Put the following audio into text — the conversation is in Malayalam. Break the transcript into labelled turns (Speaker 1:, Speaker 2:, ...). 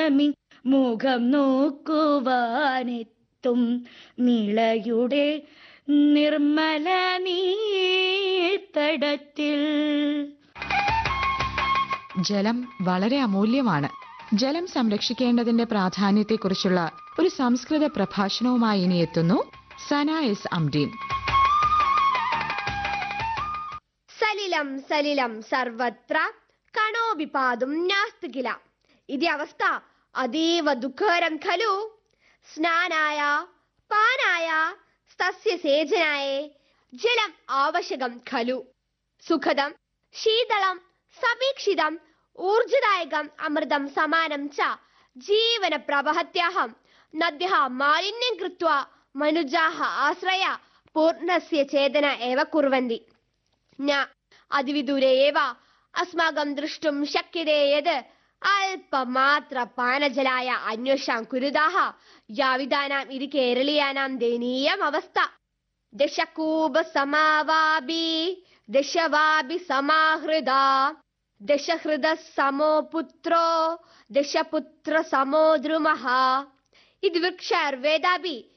Speaker 1: പൗർണമി മുഖം നോക്കുവാനെത്തും നിളയുടെ നിർമ്മല നീത്തടത്തിൽ
Speaker 2: ജലം വളരെ അമൂല്യമാണ് ജലം സംരക്ഷിക്കേണ്ടതിന്റെ പ്രാധാന്യത്തെക്കുറിച്ചുള്ള ഒരു സംസ്കൃത പ്രഭാഷണവുമായി ഇനി എത്തുന്നു സന എസ് അംഡീൻ
Speaker 3: സലിലം സലിലം സർവത്ര കണോപി പാതും നാസ്തി കില ഇതി അവസ്ഥ അതീവ ദുഃഖകരം ഖലു സ്നാനായ പാനായ സസ്യസേചനായ ജലം ആവശ്യകം ഖലു സുഖദം ശീതളം സമീക്ഷിതം ഊർജദായകം അമൃതം സമാനം ച ജീവന പ്രവഹത്യാഹം നദ്യഃ മാലിന്യം കൃത്വ മനുജാः ആശ്രയ പൂർണ്ണസ്യ ചേതന ഏവ കുർവന്തി ന അതിവിദൂരെ ഏവ അസ്മാകം ദ്രഷ്ടും ശക്യത്തെ യത് അല്പമാത്ര പാനജലായ അന്വേഷാം കുരുതാഹ യാവിതാനാം ഇത് കേരളീയാനാം ദയനീയം അവസ്ഥ ദശകൂപ സമാവാബി ദശവാബി സമാഹൃദ ദശഹൃദ സമോ പുത്രോ ദശപുത്ര സമോ ദ്രുമഃ ഇത് വൃക്ഷർവേദാപി